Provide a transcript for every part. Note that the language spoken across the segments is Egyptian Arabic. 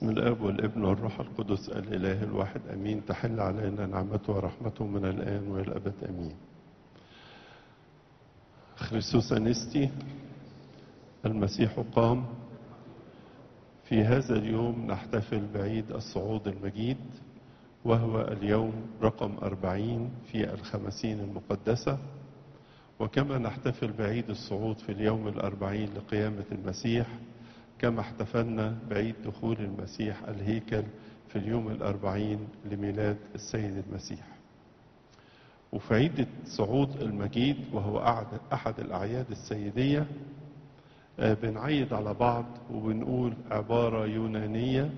من الاب والابن والروح القدس الاله الواحد امين تحل علينا نعمته ورحمته من الان والى الابد امين خريستوس انستي المسيح قام في هذا اليوم نحتفل بعيد الصعود المجيد وهو اليوم رقم أربعين في الخمسين المقدسة وكما نحتفل بعيد الصعود في اليوم الأربعين لقيامة المسيح كما احتفلنا بعيد دخول المسيح الهيكل في اليوم الأربعين لميلاد السيد المسيح وفي عيد الصعود المجيد وهو أحد الأعياد السيدية بنعيد على بعض وبنقول عبارة يونانية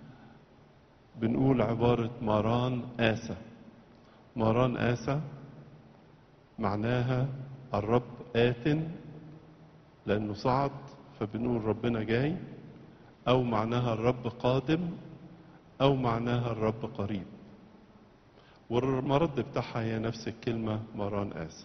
بنقول عبارة ماران آسى ماران آسى معناها الرب آت لأنه صعد فبنقول ربنا جاي أو معناها الرب قادم أو معناها الرب قريب والمرد بتاعها هي نفس الكلمة ماران آسى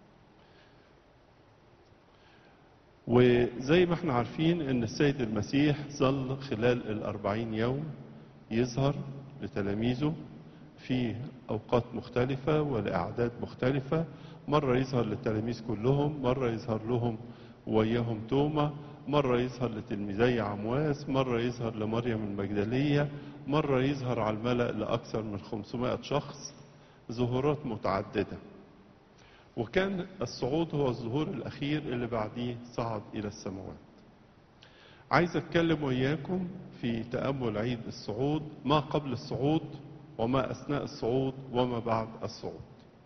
وزي ما احنا عارفين ان السيد المسيح ظل خلال الأربعين يوم يظهر لتلاميذه في أوقات مختلفة ولأعداد مختلفة مرة يظهر للتلاميذ كلهم مرة يظهر لهم وياهم توما مرة يظهر لتلميذي عمواس مرة يظهر لمريم المجدلية مرة يظهر على الملأ لأكثر من 500 شخص ظهورات متعددة وكان الصعود هو الظهور الأخير اللي بعديه صعد إلى السماوات عايز أتكلم وإياكم في تأمل عيد الصعود ما قبل الصعود وما أثناء الصعود وما بعد الصعود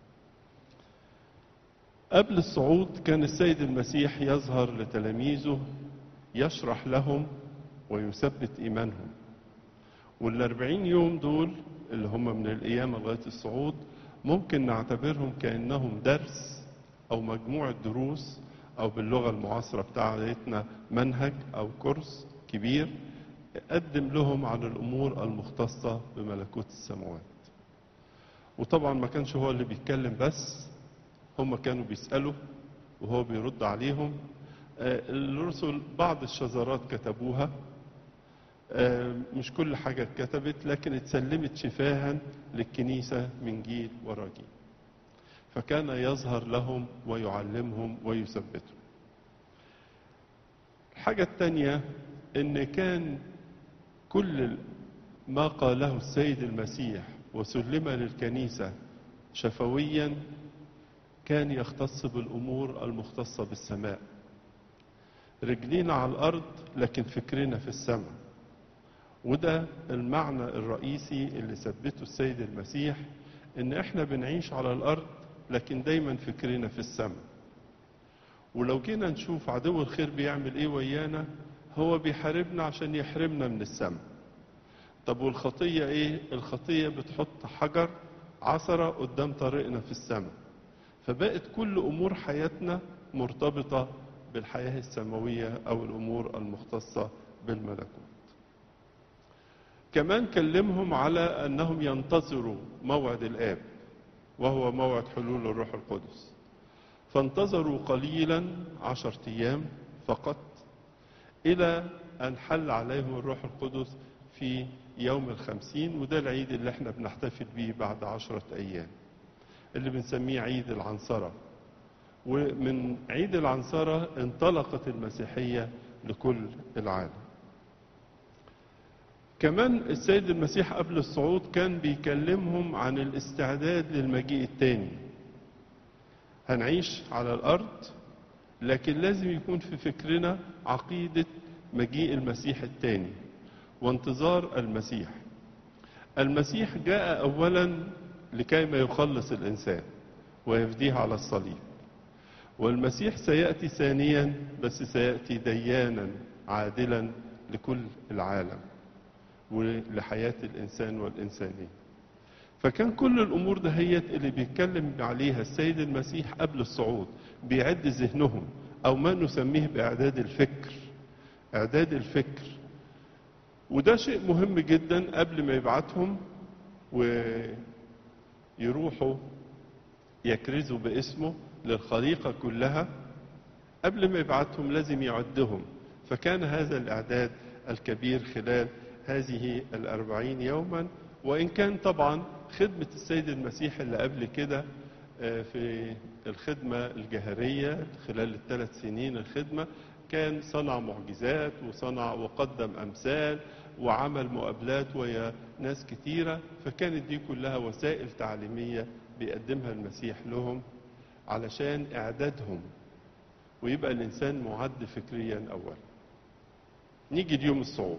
قبل الصعود كان السيد المسيح يظهر لتلاميذه يشرح لهم ويثبت إيمانهم والأربعين يوم دول اللي هم من القيامة لغاية الصعود ممكن نعتبرهم كأنهم درس أو مجموعة دروس أو باللغة المعاصرة بتاعتنا منهج أو كورس كبير قدم لهم عن الأمور المختصة بملكوت السماوات وطبعا ما كانش هو اللي بيتكلم بس هم كانوا بيسألوا وهو بيرد عليهم الرسل بعض الشذرات كتبوها مش كل حاجة اتكتبت لكن اتسلمت شفاها للكنيسة من جيل ورا جيل فكان يظهر لهم ويعلمهم ويثبتهم الحاجة الثانية ان كان كل ما قاله السيد المسيح وسلم للكنيسة شفويا كان يختص بالأمور المختصة بالسماء رجلينا على الأرض لكن فكرنا في السماء وده المعنى الرئيسي اللي ثبته السيد المسيح ان احنا بنعيش على الأرض لكن دايما فكرنا في السماء ولو جينا نشوف عدو الخير بيعمل ايه ويانا هو بيحاربنا عشان يحرمنا من السماء طب والخطية ايه الخطية بتحط حجر عثرة قدام طريقنا في السماء فبقت كل امور حياتنا مرتبطة بالحياة السماوية او الامور المختصة بالملكوت كمان كلمهم على انهم ينتظروا موعد الاب وهو موعد حلول الروح القدس فانتظروا قليلا عشرة ايام فقط الى ان حل عليهم الروح القدس في يوم الخمسين وده العيد اللي احنا بنحتفل بيه بعد عشرة ايام اللي بنسميه عيد العنصرة ومن عيد العنصرة انطلقت المسيحية لكل العالم كمان السيد المسيح قبل الصعود كان بيكلمهم عن الاستعداد للمجيء التاني هنعيش على الأرض لكن لازم يكون في فكرنا عقيدة مجيء المسيح التاني وانتظار المسيح المسيح جاء أولا لكي ما يخلص الإنسان ويفديه على الصليب والمسيح سيأتي ثانيا بس سيأتي ديانا عادلا لكل العالم ولحياة الإنسان والإنسانية فكان كل الأمور دهيت اللي بيتكلم عليها السيد المسيح قبل الصعود بيعد ذهنهم أو ما نسميه بإعداد الفكر إعداد الفكر وده شيء مهم جدا قبل ما يبعتهم ويروحوا يكرزوا باسمه للخليقة كلها قبل ما يبعتهم لازم يعدهم فكان هذا الإعداد الكبير خلال هذه الأربعين يوما وإن كان طبعا خدمة السيد المسيح اللي قبل كده آه، في الخدمة الجهرية خلال الثلاث سنين الخدمة كان صنع معجزات وصنع وقدم أمثال وعمل مقابلات ويا ناس كتيرة فكانت دي كلها وسائل تعليمية بيقدمها المسيح لهم علشان إعدادهم ويبقى الإنسان معد فكريا أولا نيجي ليوم الصعود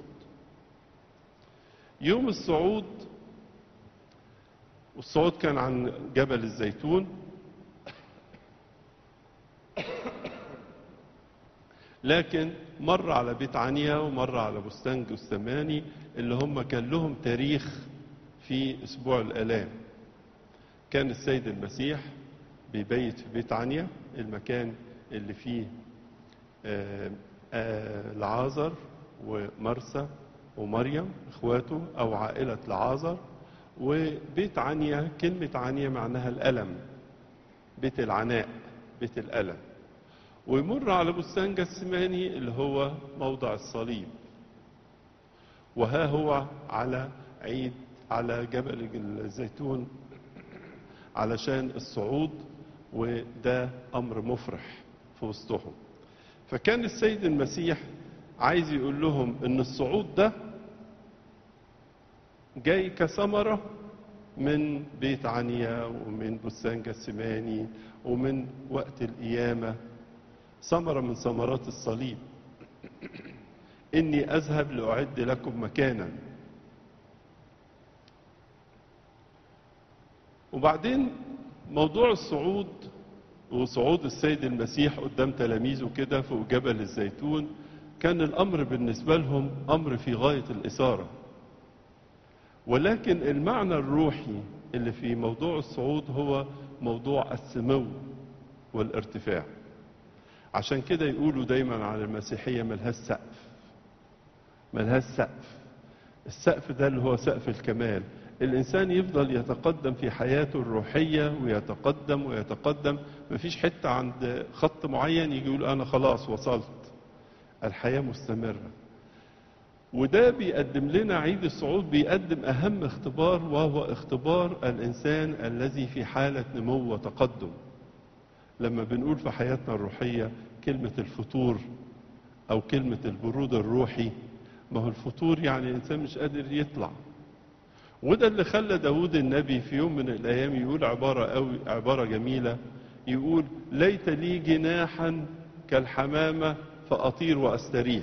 يوم الصعود والصعود كان عن جبل الزيتون لكن مر على بيت عنيا ومر على بستان جثماني اللي هم كان لهم تاريخ في اسبوع الالام كان السيد المسيح بيبيت في بيت عنيا المكان اللي فيه آه، آه، لعازر ومرسى ومريم اخواته او عائله لعازر وبيت عنيا كلمه عنيا معناها الالم بيت العناء بيت الالم ويمر على بستان جسماني اللي هو موضع الصليب وها هو على عيد على جبل الزيتون علشان الصعود وده امر مفرح في وسطهم فكان السيد المسيح عايز يقول لهم ان الصعود ده جاي كثمره من بيت عنيا ومن بستان جسماني ومن وقت القيامه ثمرة من ثمرات الصليب إني أذهب لأعد لكم مكانا وبعدين موضوع الصعود وصعود السيد المسيح قدام تلاميذه كده فوق جبل الزيتون كان الأمر بالنسبة لهم أمر في غاية الإثارة ولكن المعنى الروحي اللي في موضوع الصعود هو موضوع السمو والارتفاع عشان كده يقولوا دايما على المسيحية ملهاش سقف ملهاش سقف السقف ده اللي هو سقف الكمال الإنسان يفضل يتقدم في حياته الروحية ويتقدم ويتقدم مفيش حتة عند خط معين يجي يقول أنا خلاص وصلت الحياة مستمرة وده بيقدم لنا عيد الصعود بيقدم أهم اختبار وهو اختبار الإنسان الذي في حالة نمو وتقدم لما بنقول في حياتنا الروحية كلمة الفتور أو كلمة البرود الروحي ما هو الفتور يعني الإنسان مش قادر يطلع وده اللي خلى داود النبي في يوم من الأيام يقول عبارة أوي عبارة جميلة يقول ليت لي جناحا كالحمامة فأطير وأستريح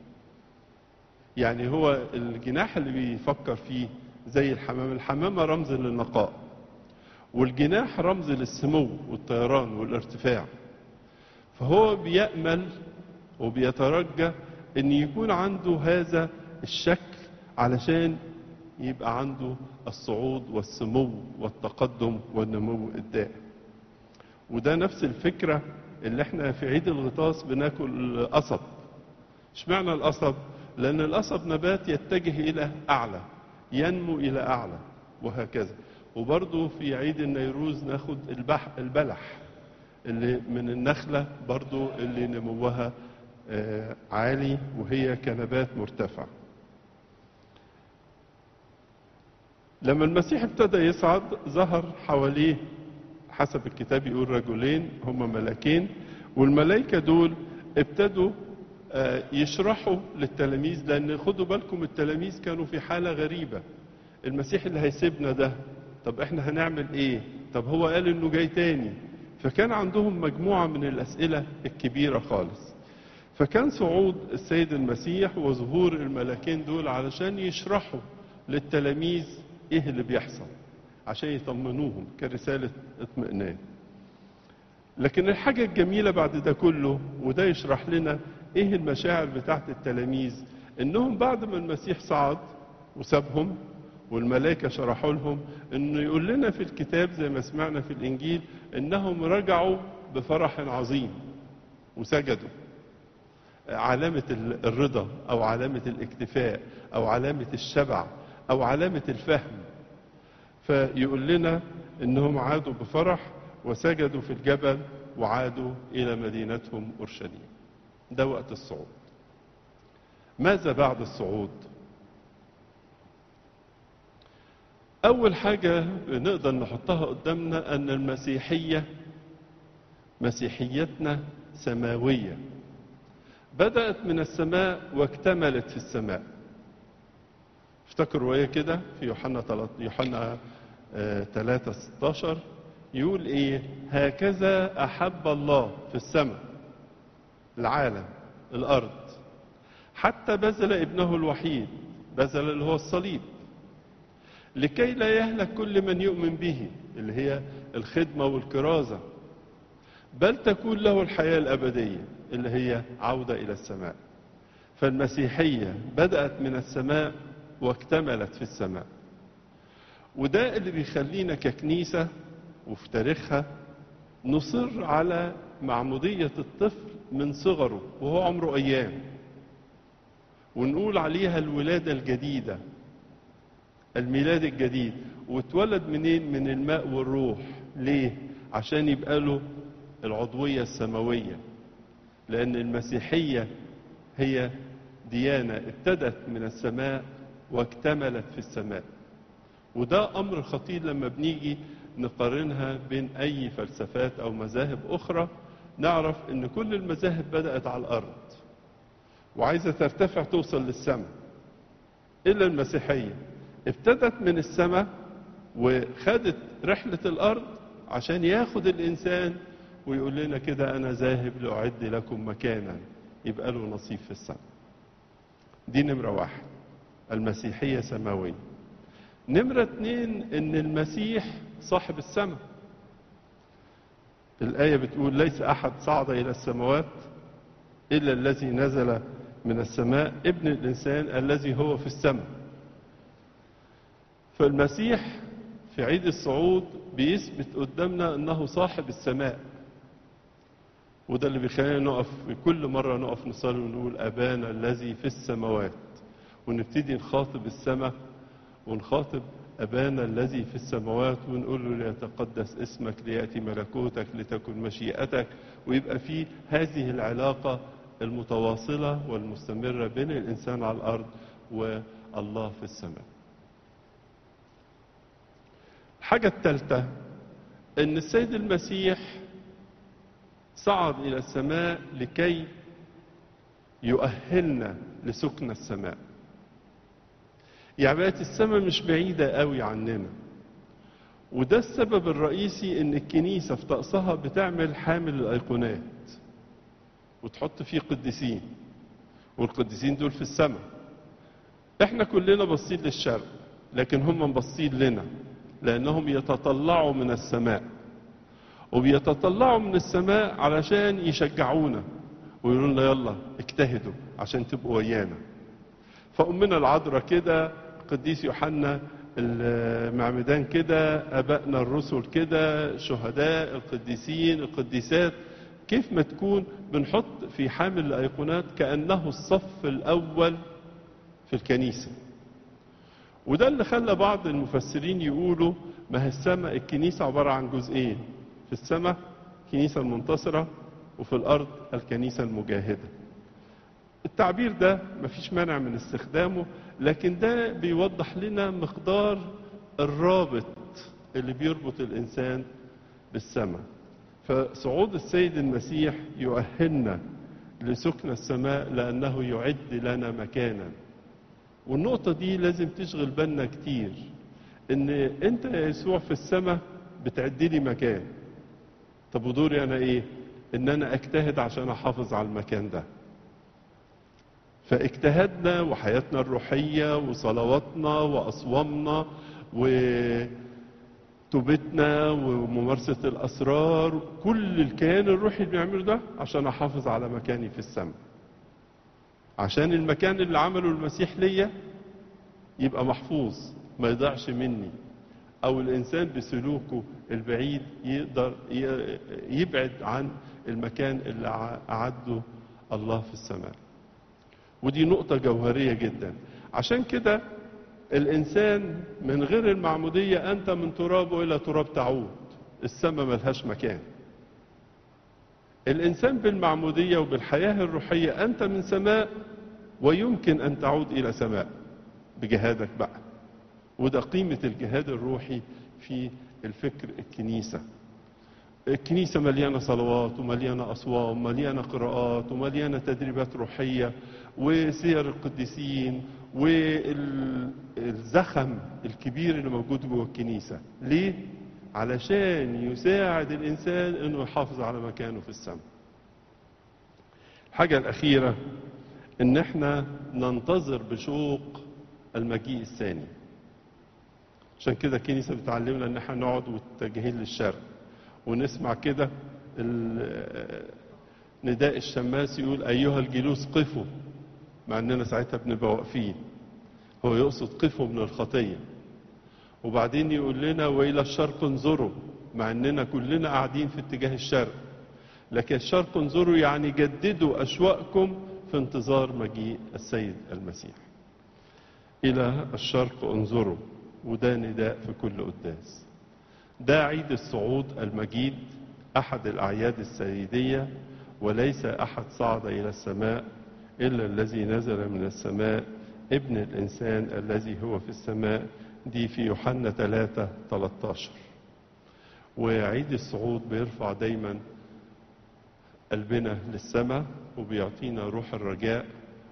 يعني هو الجناح اللي بيفكر فيه زي الحمامة الحمامة رمز للنقاء والجناح رمز للسمو والطيران والارتفاع فهو بيأمل وبيترجى ان يكون عنده هذا الشكل علشان يبقى عنده الصعود والسمو والتقدم والنمو الدائم وده نفس الفكرة اللي احنا في عيد الغطاس بناكل قصب اشمعنى القصب لان القصب نبات يتجه الى اعلى ينمو الى اعلى وهكذا وبرضه في عيد النيروز ناخد البح البلح اللي من النخلة برضه اللي نموها آه، عالي وهي كنبات مرتفع لما المسيح ابتدى يصعد ظهر حواليه حسب الكتاب يقول رجلين هما ملاكين والملائكة دول ابتدوا آه، يشرحوا للتلاميذ لأن خدوا بالكم التلاميذ كانوا في حالة غريبة المسيح اللي هيسيبنا ده طب احنا هنعمل ايه طب هو قال انه جاي تاني فكان عندهم مجموعة من الأسئلة الكبيرة خالص فكان صعود السيد المسيح وظهور الملاكين دول علشان يشرحوا للتلاميذ ايه اللي بيحصل عشان يطمنوهم كرسالة اطمئنان لكن الحاجة الجميلة بعد ده كله وده يشرح لنا ايه المشاعر بتاعت التلاميذ انهم بعد ما المسيح صعد وسابهم والملائكة شرحوا لهم انه يقول لنا في الكتاب زي ما سمعنا في الانجيل انهم رجعوا بفرح عظيم وسجدوا علامة الرضا او علامة الاكتفاء او علامة الشبع او علامة الفهم فيقول لنا انهم عادوا بفرح وسجدوا في الجبل وعادوا الى مدينتهم اورشليم ده وقت الصعود ماذا بعد الصعود أول حاجة نقدر نحطها قدامنا أن المسيحية مسيحيتنا سماوية بدأت من السماء واكتملت في السماء افتكروا ويا كده في يوحنا تلت- يوحنا آه، 3 16 يقول ايه هكذا احب الله في السماء العالم الارض حتى بذل ابنه الوحيد بذل اللي هو الصليب لكي لا يهلك كل من يؤمن به اللي هي الخدمه والكرازه بل تكون له الحياه الابديه اللي هي عوده الى السماء فالمسيحيه بدات من السماء واكتملت في السماء وده اللي بيخلينا ككنيسة وفي تاريخها نصر على معمودية الطفل من صغره وهو عمره أيام ونقول عليها الولادة الجديدة الميلاد الجديد واتولد منين من الماء والروح ليه عشان يبقى له العضوية السماوية لأن المسيحية هي ديانة ابتدت من السماء واكتملت في السماء وده أمر خطير لما بنيجي نقارنها بين أي فلسفات أو مذاهب أخرى نعرف أن كل المذاهب بدأت على الأرض وعايزة ترتفع توصل للسماء إلا المسيحية ابتدت من السماء وخدت رحلة الأرض عشان ياخد الإنسان ويقول لنا كده أنا ذاهب لأعد لكم مكانا يبقى له نصيب في السماء دي نمرة واحد المسيحية سماوية نمرة اتنين ان المسيح صاحب السماء الآية بتقول ليس أحد صعد إلى السماوات إلا الذي نزل من السماء ابن الإنسان الذي هو في السماء فالمسيح في عيد الصعود بيثبت قدامنا أنه صاحب السماء وده اللي بيخلينا نقف في كل مرة نقف نصلي ونقول أبانا الذي في السماوات ونبتدي نخاطب السماء ونخاطب أبانا الذي في السماوات ونقول له ليتقدس اسمك ليأتي ملكوتك لتكن مشيئتك ويبقى في هذه العلاقة المتواصلة والمستمرة بين الإنسان على الأرض والله في السماء الحاجة الثالثة أن السيد المسيح صعد إلى السماء لكي يؤهلنا لسكن السماء يعني بقت السماء مش بعيدة قوي عننا وده السبب الرئيسي ان الكنيسة في طقسها بتعمل حامل الايقونات وتحط فيه قديسين والقديسين دول في السماء احنا كلنا باصين للشرق لكن هم باصين لنا لانهم يتطلعوا من السماء وبيتطلعوا من السماء علشان يشجعونا ويقولوا لنا يلا اجتهدوا عشان تبقوا ويانا فأمنا العذراء كده قديس يوحنا المعمدان كده أبائنا الرسل كده شهداء القديسين القديسات كيف ما تكون بنحط في حامل الأيقونات كأنه الصف الأول في الكنيسة وده اللي خلى بعض المفسرين يقولوا ما هي السماء الكنيسة عبارة عن جزئين في السماء الكنيسة المنتصرة وفي الأرض الكنيسة المجاهدة التعبير ده مفيش مانع من استخدامه لكن ده بيوضح لنا مقدار الرابط اللي بيربط الإنسان بالسماء فصعود السيد المسيح يؤهلنا لسكن السماء لأنه يعد لنا مكانا والنقطة دي لازم تشغل بالنا كتير ان انت يا يسوع في السماء بتعد لي مكان طب ودوري انا ايه ان انا اجتهد عشان احافظ على المكان ده فاجتهادنا وحياتنا الروحية وصلواتنا وأصوامنا وتوبتنا وممارسة الأسرار كل الكيان الروحي اللي بنعمله ده عشان أحافظ على مكاني في السماء عشان المكان اللي عمله المسيح ليا يبقى محفوظ ما يضيعش مني أو الإنسان بسلوكه البعيد يقدر يبعد عن المكان اللي أعده الله في السماء ودي نقطة جوهرية جدا عشان كده الإنسان من غير المعمودية أنت من ترابه إلى تراب تعود السماء ملهاش مكان الإنسان بالمعمودية وبالحياة الروحية أنت من سماء ويمكن أن تعود إلى سماء بجهادك بقى وده قيمة الجهاد الروحي في الفكر الكنيسة الكنيسة مليانة صلوات ومليانة أصوام ومليانة قراءات ومليانة تدريبات روحية وسير القديسين والزخم الكبير اللي موجود جوه الكنيسة ليه؟ علشان يساعد الإنسان أنه يحافظ على مكانه في السماء الحاجة الأخيرة أن احنا ننتظر بشوق المجيء الثاني عشان كده الكنيسة بتعلمنا ان احنا نقعد متجهين للشرق ونسمع كده ال- نداء الشماس يقول ايها الجلوس قفوا مع اننا ساعتها بنبقى واقفين هو يقصد قفوا من الخطيه وبعدين يقول لنا والى الشرق انظروا مع اننا كلنا قاعدين في اتجاه الشرق لكن الشرق انظروا يعني جددوا اشواقكم في انتظار مجيء السيد المسيح الى الشرق انظروا وده نداء في كل قداس ده عيد الصعود المجيد احد الاعياد السيديه وليس احد صعد الى السماء الا الذي نزل من السماء ابن الانسان الذي هو في السماء دي في يوحنا 3 13 وعيد الصعود بيرفع دايما قلبنا للسماء وبيعطينا روح الرجاء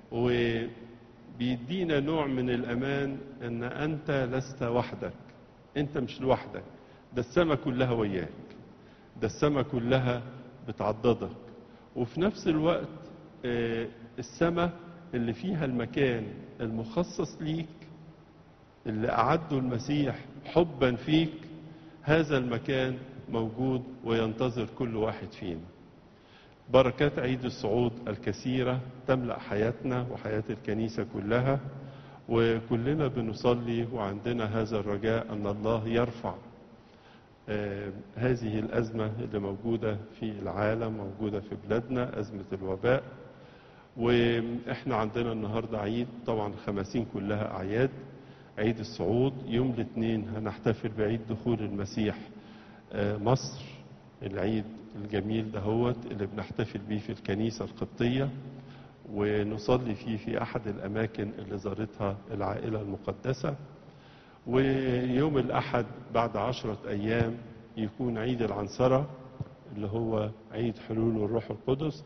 وبيدينا نوع من الأمان أن أنت لست وحدك أنت مش لوحدك ده السماء كلها وياك ده السماء كلها بتعضدك وفي نفس الوقت آه، السماء اللي فيها المكان المخصص ليك اللي أعده المسيح حبا فيك هذا المكان موجود وينتظر كل واحد فينا بركات عيد الصعود الكثيرة تملأ حياتنا وحياة الكنيسة كلها وكلنا بنصلي وعندنا هذا الرجاء أن الله يرفع آه، هذه الأزمة اللي موجودة في العالم موجودة في بلادنا أزمة الوباء وإحنا عندنا النهاردة عيد طبعا الخماسين كلها أعياد عيد الصعود يوم الاثنين هنحتفل بعيد دخول المسيح آه، مصر العيد الجميل دهوت اللي بنحتفل بيه في الكنيسة القبطية ونصلي فيه في أحد الأماكن اللي زارتها العائلة المقدسة ويوم الأحد بعد عشرة أيام يكون عيد العنصرة اللي هو عيد حلول الروح القدس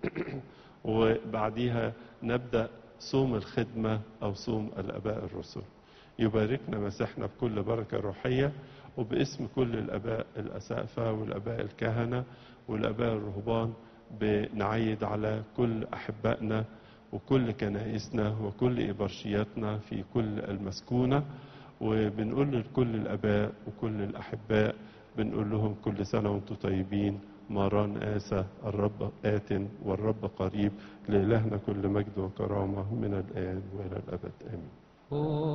وبعديها نبدأ صوم الخدمة أو صوم الآباء الرسل يباركنا مسيحنا بكل بركة روحية وباسم كل الآباء الأسافة والآباء الكهنة والآباء الرهبان بنعيد على كل أحبائنا وكل كنائسنا وكل إبرشياتنا في كل المسكونة وبنقول لكل الآباء وكل الأحباء بنقول لهم كل سنة وانتم طيبين ماران آسى الرب آت والرب قريب لإلهنا كل مجد وكرامة من الآن وإلى الأبد آمين